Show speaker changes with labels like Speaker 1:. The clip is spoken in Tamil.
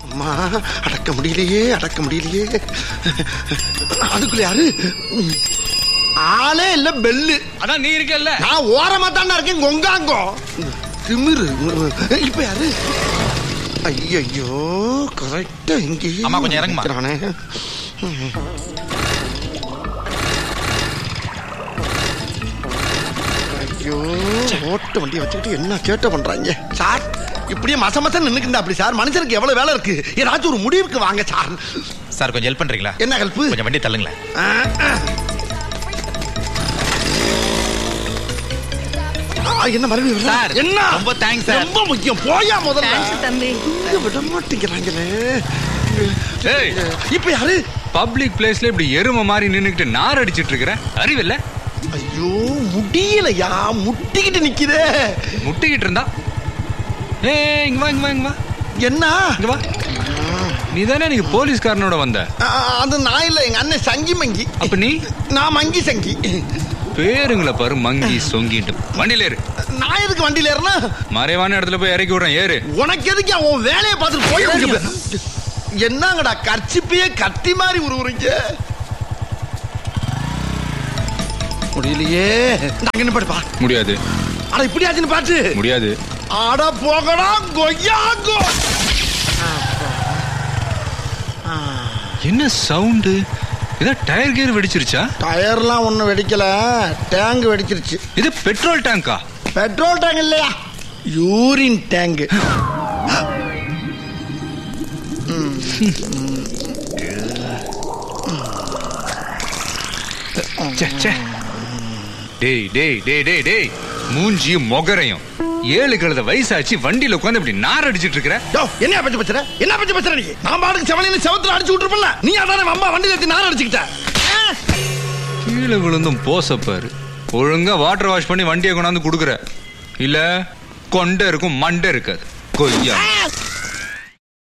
Speaker 1: அம்மா அடக்க முடியலையே அடக்க முடியலையே அதுக்குள்ள யாரு ம். ஆளே இல்ல பெல்லு
Speaker 2: அதான் நீ இருக்கல்ல
Speaker 1: நான் ஓரமா தானே இருக்கேன் கொங்காங்கோ திமிரு இப்ப யாரு ஐயோ கரெக்டா இங்கே
Speaker 2: அம்மா, கொஞ்சம் இறங்குமா.
Speaker 1: நிக்கிறானே. ஐயோ ஓட்ட வண்டியை வச்சுக்கிட்டு என்ன சேட்ட பண்றாங்க சார் இப்படியே மச மசம் நின்னுக்கிண்டா அப்படி சார் மனுஷனுக்கு எவ்வளவு வேலை இருக்கு ஏதாச்சும் ஒரு முடிவுக்கு வாங்க சார்
Speaker 2: சார் கொஞ்சம் ஹெல்ப் பண்றீங்களா
Speaker 1: என்ன ஹெல்ப்
Speaker 2: கொஞ்சம் வண்டி தள்ளுங்களேன்
Speaker 1: என்ன மறுபடியும் வர்றா?
Speaker 2: சார்,
Speaker 1: என்ன
Speaker 2: ரொம்ப thanks, சார்.
Speaker 1: ரொம்ப முக்கியம் போயா முதல்ல
Speaker 3: தேங்க்ஸ் தம்பி
Speaker 1: இங்க விட மாட்டேங்கிறாங்களே
Speaker 4: ஏய்
Speaker 1: இப்ப யாரு
Speaker 4: பப்ளிக் பிளேஸ்ல இப்படி எரும மாதிரி நின்னுக்கிட்டு நார் அடிச்சிட்டு இருக்கிற அறிவில்ல
Speaker 1: ஐயோ முடியலையா முட்டிக்கிட்டு நிக்குதே
Speaker 4: முட்டிக்கிட்டு இருந்தா ஏ இங்க வா இங்க வா இங்க வா
Speaker 1: என்ன
Speaker 4: இங்க வா நீ தானே நீங்க போலீஸ்காரனோட வந்த
Speaker 1: ஆ, அது நான் இல்ல எங்க அண்ணன் சங்கி மங்கி
Speaker 4: அப்ப நீ
Speaker 1: நான் மங்கி சங்கி
Speaker 4: பேருங்களை பாரு மங்கி சொங்கிட்டு வண்டியில ஏறு
Speaker 1: நான் எதுக்கு வண்டியில ஏறினா
Speaker 4: மறைவான இடத்துல போய் இறக்கி விடுறேன் ஏறு
Speaker 1: உனக்கு எதுக்கு உன் வேலையை பார்த்துட்டு போய் இங்க போ. என்னங்கடா கர்ச்சிப்பையே கத்தி மாதிரி உருவுறீங்க முடியலையே நாங்க என்ன பாடுப்பா
Speaker 4: முடியாது
Speaker 1: அட இப்படி ஆச்சுன்னு பாட்டு
Speaker 4: முடியாது
Speaker 1: அட போகடா கொய்யாங்கோ
Speaker 4: என்ன சவுண்டு ஏதோ டயர் கியர் வெடிச்சிருச்சா
Speaker 1: டயர்லாம் ஒன்றும் வெடிக்கல டேங்க் வெடிச்சிருச்சு
Speaker 4: இது பெட்ரோல் டேங்கா
Speaker 1: பெட்ரோல் டேங்க் இல்லையா யூரின் டேங்க்
Speaker 4: ச்சே, ச்சே. டேய் டேய் டேய் டேய் டேய் மூஞ்சியும் மொகரையும் ஏழு கழுத வயசாச்சு வண்டியில உட்காந்து இப்படி நார் அடிச்சிட்டு இருக்கிற
Speaker 1: யோ என்ன பத்தி பேசுற என்ன பத்தி பேசுற நீ நான் பாட்டுக்கு செவனையில செவத்துல அடிச்சு விட்டுருப்பல நீ அதானே அம்மா வண்டியில ஏத்தி நான் அடிச்சுக்கிட்ட ஆ?
Speaker 4: கீழே விழுந்தும் போசப்பாரு ஒழுங்கா வாட்டர் வாஷ் பண்ணி வண்டியை கொண்டாந்து கொடுக்குற இல்ல கொண்டை இருக்கும் மண்டை இருக்காது கொய்யா
Speaker 1: ஆ!